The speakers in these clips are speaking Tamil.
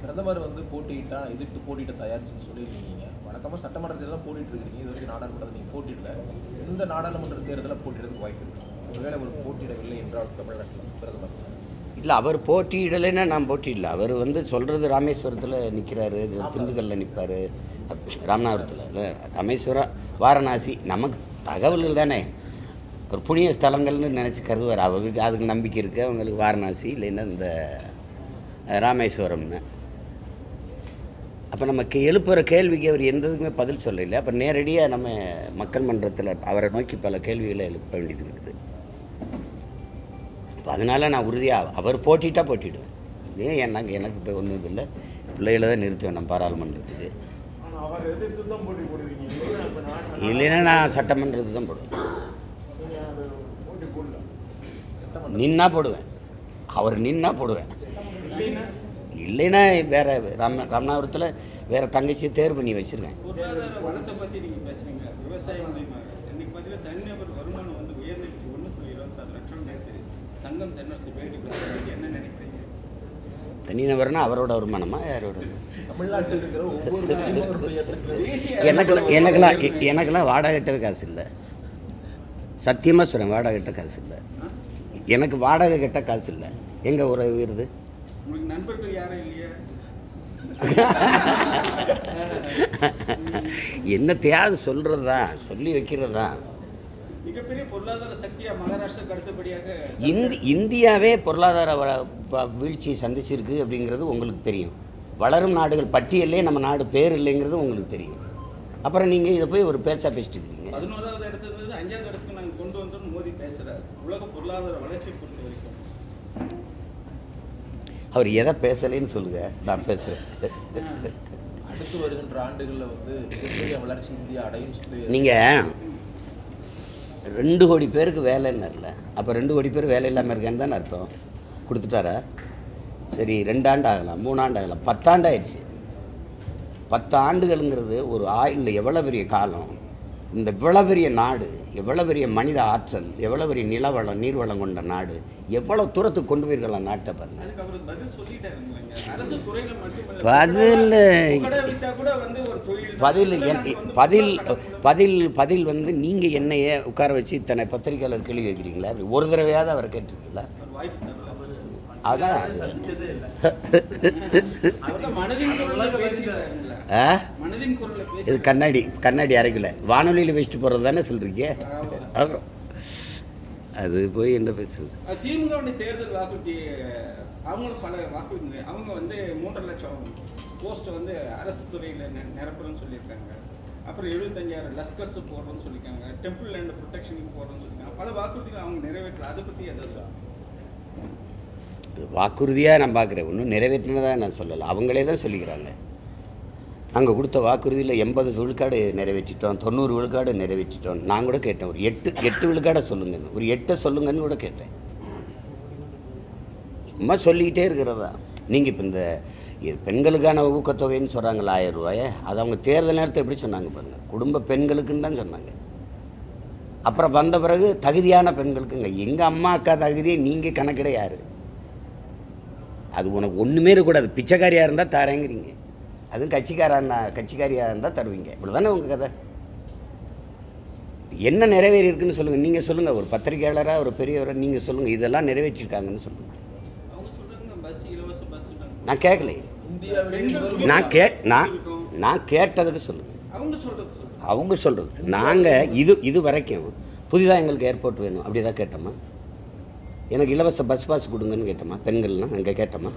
பிரதமர் வந்து போட்டியிட்டா எதிர்த்து போட்டியிட தயாரிச்சுன்னு சொல்லியிருக்கீங்க வழக்கமாக சட்டமன்ற தேர்தல் போட்டிட்டு இருக்கீங்க இது வரைக்கும் நாடாளுமன்றத்தில் நீங்கள் போட்டியிடல இந்த நாடாளுமன்ற தேர்தலில் போட்டியிடறதுக்கு வாய்ப்பு இருக்கு ஒருவேளை அவர் போட்டியிடவில்லை என்றால் தமிழ்நாட்டில் பிரதமர் இல்லை அவர் போட்டியிடலைன்னா நான் போட்டியிடல அவர் வந்து சொல்கிறது ராமேஸ்வரத்தில் நிற்கிறாரு திண்டுக்கல்லில் நிற்பார் ராமநாதபுரத்தில் இல்லை ராமேஸ்வரம் வாரணாசி நமக்கு தகவல்கள் தானே ஒரு புண்ணிய ஸ்தலங்கள்னு நினச்சி கருதுவார் அவருக்கு அதுக்கு நம்பிக்கை இருக்குது அவங்களுக்கு வாரணாசி இல்லைன்னா இந்த அஹ், ராமேஸ்வரம்னு அப்போ நமக்கு எழுப்புகிற கேள்விக்கு அவர் எந்த இதுக்குமே பதில் சொல்லல அப்போ நேரடியாக நம்ம மக்கள் மன்றத்தில் அவரை நோக்கி பல கேள்விகளை எழுப்ப வேண்டியது இருக்குது அப்போ அதனால் நான் உறுதியாக அவர் போட்டிட்டா போட்டிடுவேன் ஏன் எனக்கு எனக்கு இப்போ ஒன்றும் இல்லை பிள்ளைகளை தான் நிறுத்துவேன் நான் பாராளுமன்றத்துக்கு ஆனா அவர் எதிர்த்து தான் போட்டி போடுவீங்க இல்லைன்னா இப்ப நான் இல்லைன்னா நான் சட்டமன்றத்துக்கு தான் போடுவேன் நீங்க அது போட்டி போடல நின்னா போடுவேன் அவர் நின்னா போடுவேன் இல்லைன்னா இல்லைன்னா வேற ராம ராமநாதபுரத்தில் வேற தங்கச்சியை தேர்வு பண்ணி வச்சுருக்கேன் பொருளாதார வளத்தை பற்றி நீங்கள் பேசுறீங்க விவசாயம் மூலியமாக இன்னைக்கு பார்த்தீங்கன்னா தனிநபர் வருமானம் வந்து உயர்ந்துடுச்சு ஒன்று புள்ளி இருபத்தாறு லட்சம் நேற்று தங்கம் தென்னரசு பேட்டி கொடுத்தாங்க என்ன நினைக்கிறீங்க தனிநபர்னா அவரோட வருமானமா யாரோட தமிழ்நாட்டில் இருக்கிற ஒவ்வொரு குடிமகனுடைய எனக்கெல்லாம் எனக்கெல்லாம் எ- எனக்கெல்லாம் வாடகை கட்டவே காசு இல்லை சத்தியமாக சொல்கிறேன் வாடகை கட்ட காசு இல்லை எனக்கு வாடகை கட்ட காசு இல்லை எங்கே ஒரு வீருது உங்களுக்கு நண்பர்கள் யாரும் இல்லையா என்னத்தையாவது சொல்கிறது தான் சொல்லி வைக்கிறது தான் மிகப்பெரிய பொருளாதார சக்தியா மகாராஷ்டிராக்கு அடுத்தபடியாக இந்தி இந்தியாவே பொருளாதார வ- வ- வீழ்ச்சியை சந்திச்சிருக்கு அப்படிங்கிறது உங்களுக்கு தெரியும் வளரும் நாடுகள் பட்டியலே நம்ம நாடு பேர் இல்லைங்கிறது உங்களுக்கு தெரியும் அப்புறம் நீங்கள் இதை போய் ஒரு பேச்சா பேசிட்டு இருக்கிறீங்க பதினோராவது இடத்துல இருந்து அஞ்சாவது இடத்துக்கு நாங்கள் கொண்டு வந்தோம்னு மோடி பேசுறாரு உலக பொருளாதார வளர்ச்சியை பொறுத்த வரைக்கும் அவர் எதை பேசலைன்னு சொல்லுங்க நான் பேசுகிறேன் அடுத்து வருகின்ற ஆண்டுகளில் வந்து மிகப்பெரிய வளர்ச்சி இந்தியா அடையும் சொல்லி நீங்கள் ரெண்டு கோடி பேருக்கு வேலைன்னார்ல அப்போ ரெண்டு கோடி பேர் வேலை இல்லாமல் இருக்கேன்னு தானே அர்த்தம் கொடுத்துட்டாரா சரி ரெண்டாண்டு ஆகலாம் மூணாண்டு ஆகலாம் பத்தாண்டு ஆயிடுச்சு பத்து ஆண்டுகளுங்கிறது ஒரு ஆயுளில் எவ்வளோ பெரிய காலம் இந்த இவ்வளோ பெரிய நாடு எவ்வளோ பெரிய மனித ஆற்றல் எவ்வளோ பெரிய நிலவளம் நீர்வளம் கொண்ட நாடு எவ்வளோ தூரத்துக்கு கொண்டு போயிருக்கலாம் நாட்டை பாருங்க அதுக்கு அவர் பதில் சொல்லிட்டாருங்களேங்க அரசு துறையில மட்டுமல்ல பதில் புகழ விட்டா கூட வந்து ஒரு தொழில் பதில் தான். என் நாங்க வந்து பதில் புகழ கடவுள் பதில் பதில் வந்து நீங்கள் என்னைய உட்கார வச்சு இத்தனை பத்திரிக்கையாளர் கேள்வி வைக்கிறீங்களா அப்படி ஒரு தடவையாவது அவர் கேட்டிருக்கீங்களா ஒரு வாய்ப்பு தரல அதான் அவர்தான் மனதின் குரல்ல பேசிட்டாருங்களா ஆ மனதின் குரல்ல இது பேசி கண்ணாடி கண்ணாடி அரைக்கல வானொலியில் வச்சுட்டு போகிறது தானே சொல்கிறீங்க அப்புறம் அது போய் என்ன பேசுறது அஹ் திமுகவுடைய தேர்தல் வாக்குறுதி அவங்களும் பல வாக்குறுதி அவங்க வந்து மூன்றரை லட்சம் போஸ்ட் வந்து அரசு துறையில் நிரப்புறோம்னு சொல்லியிருக்காங்க அப்புறம் எழுபத்தஞ்சாயிரம் லஸ்கர்ஸ் போடுறோம்னு சொல்லியிருக்காங்க டெம்பிள் லேண்ட் ப்ரொடெக்ஷனுக்கு போடுறோம்னு சொல்லியிருக்காங்க பல வாக்குறுதிகள் அவங்க நிறைவேற்றல அதை பற்றி எதை சொல்லுங்க இது வாக்குறுதியாக நான் பார்க்குறேன் ஒன்றும் நிறைவேற்றினதாக நான் சொல்லலை அவங்களே தான் சொல்லிக்கிறாங்க நாங்கள் கொடுத்த வாக்குறுதியில் எண்பது விழுக்காடு நிறைவேற்றிட்டோம் தொண்ணூறு விழுக்காடு நிறைவேற்றிட்டோம் நான் கூட கேட்டேன் ஒரு எட்டு எட்டு விழுக்காடை சொல்லுங்கன்னு ஒரு எட்டை சொல்லுங்கன்னு கூட கேட்டேன் சும்மா சொல்லிக்கிட்டே இருக்கிறதா நீங்கள் இப்போ இந்த இது பெண்களுக்கான ஊக்கத்தொகைன்னு சொல்கிறாங்களா ஆயிரம் ரூபாயை அது அவங்க தேர்தல் நேரத்தை எப்படி சொன்னாங்க பாருங்கள் குடும்ப பெண்களுக்குன்னு தான் சொன்னாங்க அப்புறம் வந்த பிறகு தகுதியான பெண்களுக்குங்க எங்கள் அம்மா அக்கா தகுதியை நீங்கள் கணக்கிட யார் அது உனக்கு ஒன்றுமே இருக்கக்கூடாது பிச்சைக்காரியாக இருந்தால் தரேங்கிறீங்க அதுவும் கட்சிக்காரா இருந்தா கட்சிக்காரியாக இருந்தால் தருவீங்க இவ்வளோதானே உங்கள் கதை என்ன நிறைவேறி இருக்குன்னு சொல்லுங்கள் நீங்கள் சொல்லுங்கள் ஒரு பத்திரிகையாளராக ஒரு பெரியவராக நீங்கள் சொல்லுங்கள் இதெல்லாம் நிறைவேற்றிருக்காங்கன்னு சொல்லுங்கள் அவங்க சொல்றாங்க பஸ் இலவச பஸ் நான் கேட்கலையே இந்தியாவில் நான் கே நான் நான் கேட்டதுக்கு சொல்லுங்கள் அவங்க சொல்றது சொல்லுங்க அவங்க சொல்கிறது நாங்கள் இது இது வரைக்கும் புதிதாக எங்களுக்கு ஏர்போர்ட் வேணும் அப்படி தான் கேட்டோமா எனக்கு இலவச பஸ் பாஸ் கொடுங்கன்னு கேட்டோமா பெண்கள்லாம் அங்கே கேட்டோமா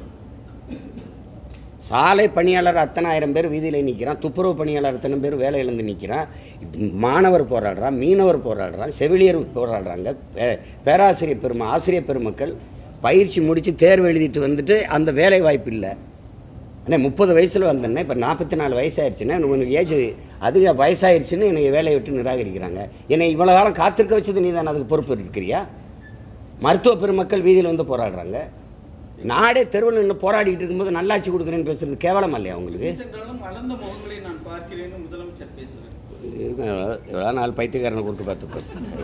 சாலை பணியாளர் அத்தனை ஆயிரம் பேர் வீதியில் நிற்கிறான் துப்புரவு பணியாளர் அத்தனை பேர் வேலை இழந்து நிற்கிறான் மாணவர் போராடுறான் மீனவர் போராடுறான் செவிலியர் போராடுறாங்க பே- பேராசிரியர் பெருமை ஆசிரியர் பெருமக்கள் பயிற்சி முடித்து தேர்வு எழுதிட்டு வந்துட்டு அந்த வேலை வாய்ப்பு இல்லை அண்ணே முப்பது வயசில் வந்தேன்னே இப்போ நாற்பத்தி நாலு வயசாயிருச்சுன்னா உனக்கு ஏஜ் அதிக வயசாயிருச்சுன்னு என்னை வேலையை விட்டு நிராகரிக்கிறாங்க என்னை இவ்வளோ காலம் காத்திருக்க வச்சது நீ தான் அதுக்கு பொறுப்பு இருக்கிறியா மருத்துவ பெருமக்கள் வீதியில் வந்து போராடுறாங்க நாடே தெருவில் நின்று போராடிட்டு இருக்கும்போது நல்லாட்சி கொடுக்குறேன்னு பேசுறது கேவலம் இல்லையா உங்களுக்கு சென்றாலும் வளர்ந்த முகங்களை நான் பார்க்கிறேன்னு முதலமைச்சர் பேசுறாரு இருக்கும் எவ்வளோ நாலு பைத்தியக்காரனை கூப்பிட்டு பார்த்துப்பேன்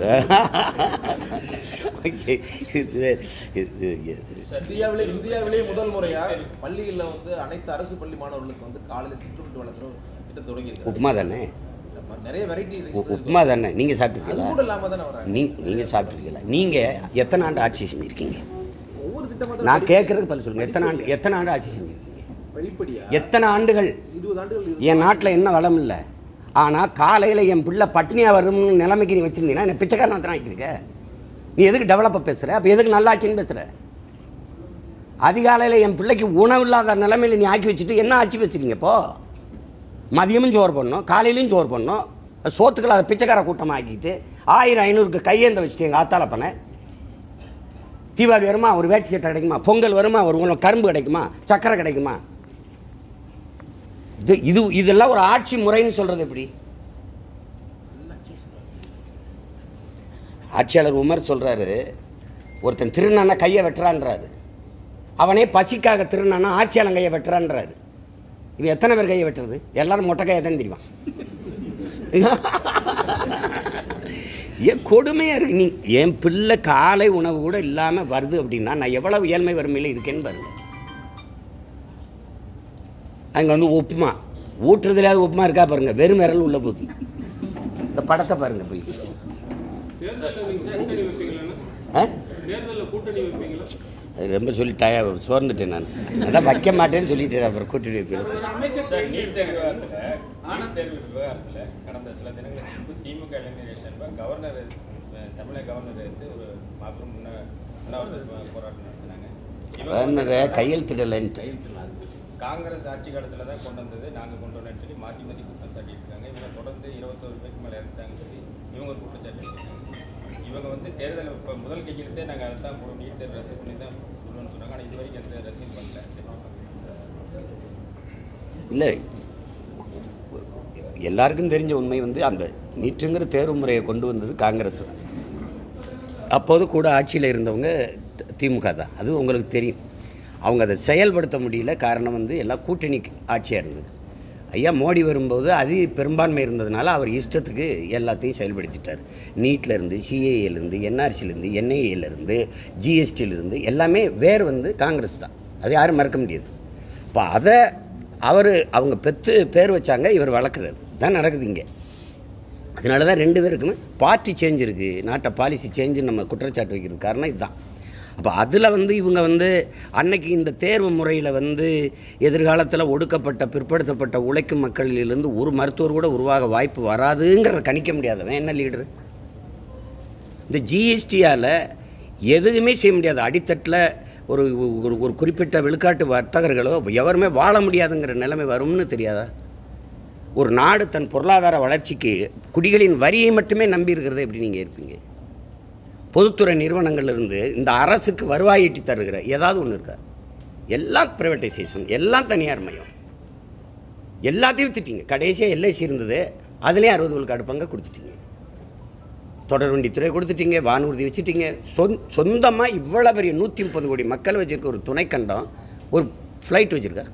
ஓகே இது இது இது இந்தியாவிலே இந்தியாவிலே முதல் முறையா பள்ளிகளில் வந்து அனைத்து அரசு பள்ளி மாணவர்களுக்கு வந்து காலையில் சிற்றுண்டி வழங்குற ஒரு திட்டம் தொடங்கியிருக்காங்க உப்புமா தானே நிறைய வெரைட்டி உ- உப்புமா தானே நீங்கள் அது சாப்பிட்ருக்கீங்களா கூட இல்லாம தானே வராங்க நீ நீங்கள் சாப்பிட்ருக்கீங்களா நீங்கள் எத்தனை ஆண்டு ஆட்சி செஞ்சுருக்கீங்க ஒவ்வொரு திட்டமா நான் கேட்குறதுக்கு பதில் சொல்லுங்கள் எத்தனை ஆண்டு எத்தனை ஆண்டு ஆட்சி செஞ்சுருக்கீங்க வெளிப்படியா எத்தனை ஆண்டுகள் இருபது ஆண்டுகள் என் நாட்டில் என்ன வளம் இல்லை ஆனால் காலையில் என் பிள்ளை பட்னியாக வரும்னு நிலைமைக்கு நீ வச்சுருந்தீங்கன்னா என்ன பிச்சைக்காரன் தான் ஆக்கியிருக்க நீ எதுக்கு டெவலப்பை பேசுகிற அப்போ எதுக்கு நல்லாட்சின்னு பேசுகிற அதிகாலையில் என் பிள்ளைக்கு உணவு இல்லாத நிலைமையில் நீ ஆக்கி வச்சுட்டு என்ன ஆட்சி பேசுறீங்க இப்போ மதியமும் சோறு பண்ணணும் காலையிலையும் சோறு பண்ணணும் சோத்துக்கள் அதை பிச்சைக்கார கூட்டமாக ஆக்கிட்டு ஆயிரம் ஐநூறுக்கு கையேந்த வச்சுட்டு எங்கள் ஆத்தால பண்ண தீபாவளி வருமா ஒரு வேட்டி சட்டை கிடைக்குமா பொங்கல் வருமா ஒரு உங்களுக்கு கரும்பு கிடைக்குமா சக்கரை கிடைக்குமா இது இது இதெல்லாம் ஒரு ஆட்சி முறைன்னு சொல்கிறது எப்படி ஆட்சியாளர் உமர் சொல்கிறாரு ஒருத்தன் திருநானா கையை வெட்டுறான்றாரு அவனே பசிக்காக திருநானா ஆட்சியாளன் கையை வெட்டுறான்றாரு இவன் எத்தனை பேர் கையை வெட்டுறது எல்லாரும் மொட்டை கையை தான் தெரியுமா ஏன் கொடுமையாக இருக்கு நீ என் பிள்ளை காலை உணவு கூட இல்லாமல் வருது அப்படின்னா நான் எவ்வளவு ஏழ்மை வறுமையில் இருக்கேன்னு பாருங்க அங்கே வந்து உப்புமா ஊட்டுறதுலையாவது உப்புமா இருக்கா பாருங்க வெறும் விரல் உள்ள போகுது இந்த படத்தை பாருங்க போய் தேர்தலில் நீங்க கூட்டணி வைப்பீங்களா ஆ தேர்தலில் கூட்டணி வைப்பீங்களா அது ரொம்ப சொல்லி டய சோர்ந்துட்டேன் நான் அதான் வைக்க மாட்டேன்னு சொல்லிட்டேன் அப்புறம் கூட்டிட்டு வைப்பேன் ஒரு அமைச்சர் சார் கேள்வி நீட் தேர்வு கேட்டாரு. விவகாரத்தில் நீட் தேர்வு விவகாரத்தில் கடந்த சில தினங்களுக்கு முன்பு திமுக இளைஞர் சார்பாக கவர்னர் அஹ், தமிழக கவர்னர் எடுத்து ஒரு மாபெரும் உண்ண உண்ணாவிரத போராட்டம் நடத்தினாங்க கவர்னரை கையெழுத்திடலைன்ட்டு கையெழுத்துல அது காங்கிரஸ் ஆட்சி காலத்தில் தான் கொண்டு வந்தது நாங்கள் கொண்டு வந்தோம்னு சொல்லி மாற்றி மாற்றி குற்றம் சாட்டிட்டு இருக்காங்க இவங்க தொடர்ந்து இருபத்தோரு பேருக்கு மேலே இறந்துட்டாங்கன்னு சொல்லி இவங்க ஒரு குற்றச்சாட்டு இருக்காங்க இவங்க வந்து தேர்தல் இப்போ முதல் கையெழுத்தே நாங்கள் அதை தான் போடுவோம் நீட் தேர்வு ரத்து பண்ணி தான் விடுவோம்னு சொன்னாங்க ஆனால் இது வரைக்கும் எந்த ரத்தையும் பண்ணல இல்லை எல்லாருக்கும் தெரிஞ்ச உண்மை வந்து அந்த நீட்டுங்கிற தேர்வு முறையை கொண்டு வந்தது காங்கிரஸ் தான். அப்போது கூட ஆட்சியில் இருந்தவங்க தி- திமுக தான் அது உங்களுக்கு தெரியும் அவங்க அதை செயல்படுத்த முடியல காரணம் வந்து எல்லாம் கூட்டணி ஆட்சியாக இருந்தது ஐயா மோடி வரும்போது அது பெரும்பான்மை இருந்ததுனால அவர் இஷ்டத்துக்கு எல்லாத்தையும் செயல்படுத்திட்டார் நீட்லேருந்து சிஏஏலேருந்து என்ஆர்சிலேருந்து என்ஐஏலேருந்து ஜிஎஸ்டியிலேருந்து எல்லாமே வேர் வந்து காங்கிரஸ் தான் அது யாரும் மறக்க முடியாது இப்போ அதை அவர் அவங்க பெற்று பேர் வச்சாங்க இவர் வளர்க்குறது தான் நடக்குது இங்கே அதனால தான் ரெண்டு பேருக்குமே பார்ட்டி சேஞ்ச் இருக்குது நாட்டை பாலிசி சேஞ்சுன்னு நம்ம குற்றச்சாட்டு வைக்கிறது காரணம் இதுதான் அப்போ அதில் வந்து இவங்க வந்து அன்னைக்கு இந்த தேர்வு முறையில் வந்து எதிர்காலத்தில் ஒடுக்கப்பட்ட பிற்படுத்தப்பட்ட உழைக்கும் மக்களிலிருந்து ஒரு மருத்துவர் கூட உருவாக வாய்ப்பு வராதுங்கிறத கணிக்க முடியாதவன் என்ன லீடரு இந்த ஜிஎஸ்டியால் எதுவுமே செய்ய முடியாது அடித்தட்டில் ஒரு ஒரு ஒரு குறிப்பிட்ட விழுக்காட்டு வர்த்தகர்களோ எவருமே வாழ முடியாதுங்கிற நிலைமை வரும்னு தெரியாதா ஒரு நாடு தன் பொருளாதார வளர்ச்சிக்கு குடிகளின் வரியை மட்டுமே நம்பி இருக்கிறத எப்படி நீங்கள் இருப்பீங்க பொதுத்துறை நிறுவனங்கள்ல இருந்து இந்த அரசுக்கு வருவாய் ஈட்டி தருகிற ஏதாவது ஒன்று இருக்கா எல்லாம் ப்ரைவேட்டைசேஷன் எல்லாம் தனியார் மயம் எல்லாத்தையும் வித்துட்டீங்க கடைசியாக எல்ஐசி இருந்தது அதுலேயும் அறுபது விழுக்காடு பங்கை கொடுத்துட்டீங்க தொடர்வண்டித்துறை கொடுத்துட்டீங்க வானூர்தி வச்சுட்டீங்க சொந் சொந்தமாக இவ்வளோ பெரிய நூற்றி முப்பது கோடி மக்கள் வச்சுருக்க ஒரு துணைக்கண்டம் ஒரு ஃப்ளைட் வச்சுருக்கா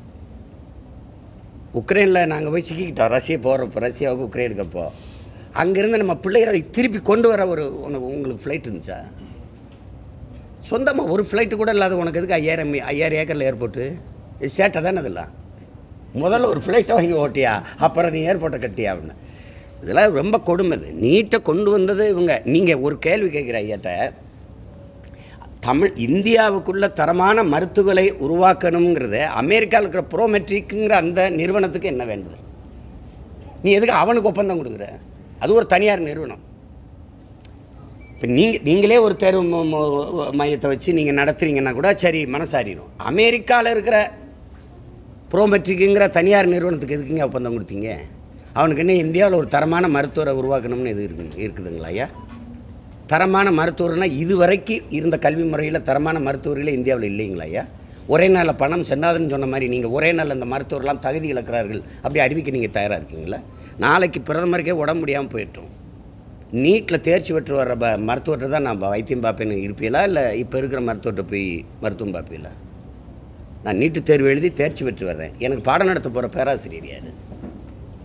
உக்ரைனில் நாங்கள் போய் சிக்கிக்கிட்டோம் ரஷ்யா போகிறப்போ ரஷ்யாவுக்கு உக்ரைனுக்கு அப்போ அங்கேருந்து நம்ம பிள்ளைகளை திருப்பி கொண்டு வர ஒரு உனக்கு உங்களுக்கு ஃப்ளைட் இருந்துச்சா சொந்தமாக ஒரு ஃப்ளைட்டு கூட இல்லாத உனக்கு எதுக்கு ஐயாயிரம் மீ- ஐயாயிரம் ஏக்கரில் ஏர்போர்ட்டு இது சேட்டை தானே இதெல்லாம் முதல்ல ஒரு ஃப்ளைட்டை வாங்கி ஓட்டியா அப்புறம் நீ ஏர்போர்ட்டை கட்டியா அப்படின்னு இதெல்லாம் ரொம்ப கொடுமை இது நீட்டை கொண்டு வந்தது இவங்க நீங்கள் ஒரு கேள்வி கேட்குற ஐயாட்ட தமிழ் இந்தியாவுக்குள்ள தரமான மருத்துவங்களை உருவாக்கணுங்கிறத அமெரிக்காவில் இருக்கிற ப்ரோமெட்ரிக்குங்கிற அந்த நிறுவனத்துக்கு என்ன வேண்டுது நீ எதுக்கு அவனுக்கு ஒப்பந்தம் கொடுக்குற அது ஒரு தனியார் நிறுவனம் இப்போ நீங்கள் நீங்களே ஒரு தேர்வு ம- ம- மையத்தை வச்சு நீங்கள் நடத்துறீங்கன்னா கூட சரி மனசாரிடும் அமெரிக்காவில் இருக்கிற ப்ரோமெட்ரிக்குங்கிற தனியார் நிறுவனத்துக்கு எதுக்குங்க ஒப்பந்தம் கொடுத்தீங்க அவனுக்கு என்ன இந்தியாவில் ஒரு தரமான மருத்துவரை உருவாக்கணும்னு எது இருக்கு இருக்குதுங்களா ஐயா தரமான மருத்துவர்னா இதுவரைக்கும் இருந்த கல்வி முறையில் தரமான மருத்துவர்களே இந்தியாவில் இல்லைங்களா ஐயா ஒரே நாளில் பணம் சென்னாதுன்னு சொன்ன மாதிரி நீங்கள் ஒரே நாளில் அந்த மருத்துவர்லாம் தகுதி இழக்கிறார்கள் அப்படி அறிவிக்க நீங்கள் தயாராக இருக்கீங்களா நாளைக்கு பிரதமருக்கே உடம்பு முடியாமல் போயிட்டோம் நீட்டில் தேர்ச்சி பெற்று வர்ற ப மருத்துவர்கிட்ட தான் நான் வைத்தியம் பார்ப்பேன்னு இருப்பீங்களா இல்லை இப்போ இருக்கிற மருத்துவர்கிட்ட போய் மருத்துவம் பார்ப்பீங்களா நான் நீட்டு தேர்வு எழுதி தேர்ச்சி பெற்று வர்றேன் எனக்கு பாடம் நடத்த போகிற பேராசிரியர் யார்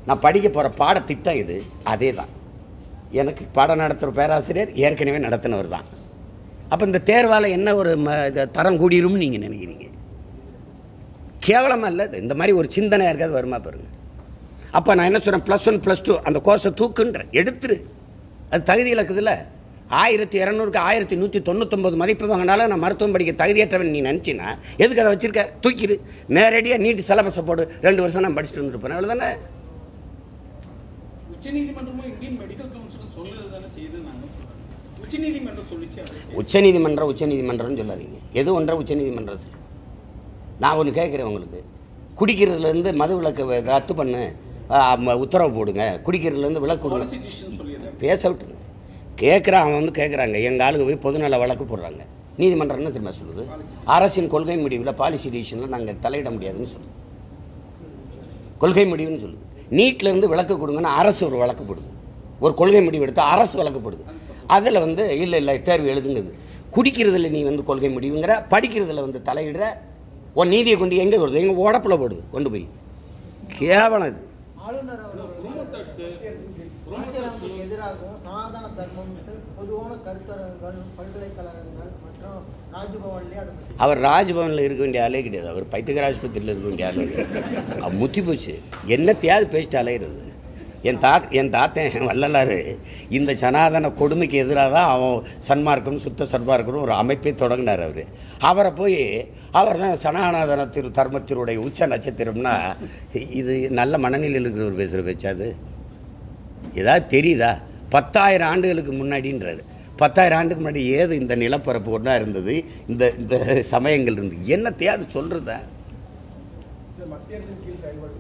நான் படிக்க போகிற பாடத்திட்டம் இது அதே தான் எனக்கு பாடம் நடத்துகிற பேராசிரியர் ஏற்கனவே நடத்தினவர் தான் அப்போ இந்த தேர்வால் என்ன ஒரு ம இது தரம் கூடிரும்னு நீங்கள் நினைக்கிறீங்க கேவலமாக இல்லை இது. இந்த மாதிரி ஒரு சிந்தனை இருக்காது வருமா பாருங்க அப்போ நான் என்ன சொல்கிறேன் ப்ளஸ் ஒன் ப்ளஸ் டூ அந்த கோர்ஸை தூக்குன்றேன் எடுத்துரு அது தகுதி இலக்குதுல ஆயிரத்தி இரநூறுக்கு ஆயிரத்தி நூற்றி தொண்ணூத்தொம்பது மதிப்பு வாங்கினாலும் நான் மருத்துவம் படிக்க தகுதியற்றவன் நீ நினச்சினா எதுக்கு அதை வச்சிருக்க தூக்கிடு நேரடியாக நீட்டு சிலபஸை போடு ரெண்டு வருஷம் நான் படிச்சுட்டு வந்துருப்பேன் அவ்வளோதானே உச்சநீதிமன்றமும் இந்தியன் மெடிக்கல் கவுன்சிலும் சொன்னது தானே செய்து நாங்கள் உச்சநீதிமன்றம் சொல்லிச்சு அதை செய்யுது. உச்சநீதிமன்றம் உச்சநீதிமன்றம்னு சொல்லாதீங்க எது ஒன்றா உச்சநீதிமன்றம் சொல்லு. நான் ஒன்று கேட்குறேன் உங்களுக்கு குடிக்கிறதுலேருந்து மது விளக்கு வ- ரத்து பண்ணு ஆ, ம- உத்தரவு போடுங்க குடிக்கிறதுலேருந்து விளக்கு கொடுங்க பாலிசி டிசிஷன் சொல்லிடுறேன் பேச விட்டுருங்க கேட்குறான் அவன் வந்து கேட்குறாங்க எங்கள் ஆளுங்க போய் பொதுநல வழக்கு போடுறாங்க நீதிமன்றம் என்ன தெரியுமா சொல்லுது அரசின் கொள்கை முடிவில் பாலிசி டிசிஷனில் நாங்கள் தலையிட முடியாதுன்னு சொல்லுது கொள்கை முடிவுன்னு சொல்லுது நீட்ல இருந்து விளக்கு கொடுங்கன்னா அரசு ஒரு வழக்கு போடுது ஒரு கொள்கை முடிவு எடுத்து அரசு வழக்கு போடுது அதில் வந்து இல்லை இல்லை தேர்வு எழுதுங்குது குடிக்கிறதுல நீ வந்து கொள்கை முடிவுங்கிற படிக்கிறதுல வந்து தலையிடுற உன் நீதியை கொண்டு எங்கே வருது எங்கள் உடப்புல போடுது கொண்டு போய் கேவலம் இது ஆளுநர் அவர்கள் அரசியலமைப்புக்கு எதிராகவும் சனாதன தர்மம்ட்டு பொதுவான கருத்தரங்குகள் பல்கலைக்கழகங்கள் மற்றும் ராஜ்பவன்லேயே அதை பற்றி அவர் ராஜ்பவனில் இருக்க வேண்டிய ஆளே கிடையாது அவர் பைத்தியகர ஆஸ்பத்திரியில் இருக்க வேண்டிய ஆளே கிடையாது அவர் முத்தி போச்சு என்னத்தையாவது பேசிட்டு அலையிறது என் தா என் தாத்தன் வள்ளலார் இந்த சனாதன கொடுமைக்கு எதிராக தான் அவன் சன்மார்க்கம் சுத்த சன்மார்க்கம் ஒரு அமைப்பை தொடங்கினார் அவர் அவரை போய் அவர் தான் சனாதன திரு தர்மத்தினுடைய உச்ச நட்சத்திரம்னா இது நல்ல மனநிலையில் இருக்கிறவர் பேசுகிற பேச்சாது ஏதாவது தெரியுதா பத்தாயிரம் ஆண்டுகளுக்கு முன்னாடின்றாரு பத்தாயிரம் ஆண்டுக்கு முன்னாடி ஏது இந்த நிலப்பரப்பு ஒன்றா இருந்தது இந்த இந்த சமயங்கள் இருந்து என்னத்தையாவது சொல்கிறதா சார் மத்திய அரசின் கீழ் செயல்பட்டு